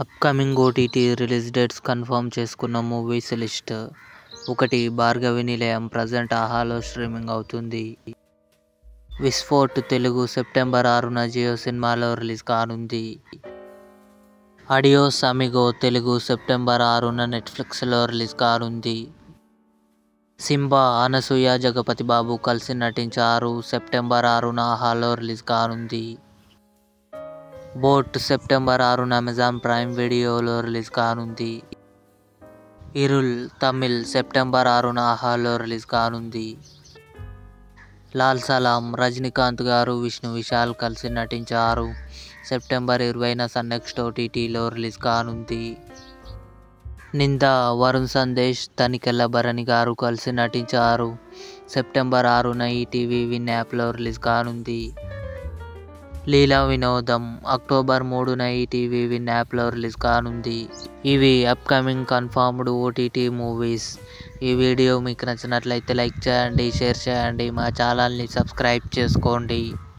upcoming OTT release dates confirm చేసుకున్న movies list ఒకటి భార్గవి నిలయం ప్రజెంట్ ఆహాలో స్ట్రీమింగ్ అవుతుంది విస్ఫోట్ తెలుగు సెప్టెంబర్ ఆరున జియో సినిమాలో రిలీజ్ కానుంది అడియోస్ అమిగో తెలుగు సెప్టెంబర్ ఆరున నెట్ఫ్లిక్స్లో రిలీజ్ కానుంది సింబా అనసూయ జగపతి బాబు కలిసి నటించారు సెప్టెంబర్ ఆరున ఆహాలో రిలీజ్ కానుంది బోట్ సెప్టెంబర్ ఆరున అమెజాన్ ప్రైమ్ వీడియోలో రిలీజ్ కానుంది ఇరుల్ తమిళ్ సెప్టెంబర్ ఆరున ఆహాలో రిలీజ్ కానుంది లాల్ సలాం రజనీకాంత్ గారు విష్ణు విశాల్ కలిసి నటించారు సెప్టెంబర్ ఇరవైన సన్ నెక్స్ట్ ఓటీటీలో రిలీజ్ కానుంది నింద వరుణ్ సందేశ్ తనికెళ్ళ భరణి గారు కలిసి నటించారు సెప్టెంబర్ ఆరున ఈటీవీ విన్ యాప్లో రిలీజ్ కానుంది లీలా వినోదం అక్టోబర్ మూడున ఈటీవీ విన్ యాప్లో రిలీజ్ కానుంది ఇవి అప్కమింగ్ కన్ఫర్మ్డ్ ఓటీటీ మూవీస్ ఈ వీడియో మీకు నచ్చినట్లయితే లైక్ చేయండి షేర్ చేయండి మా ఛానల్ని సబ్స్క్రైబ్ చేసుకోండి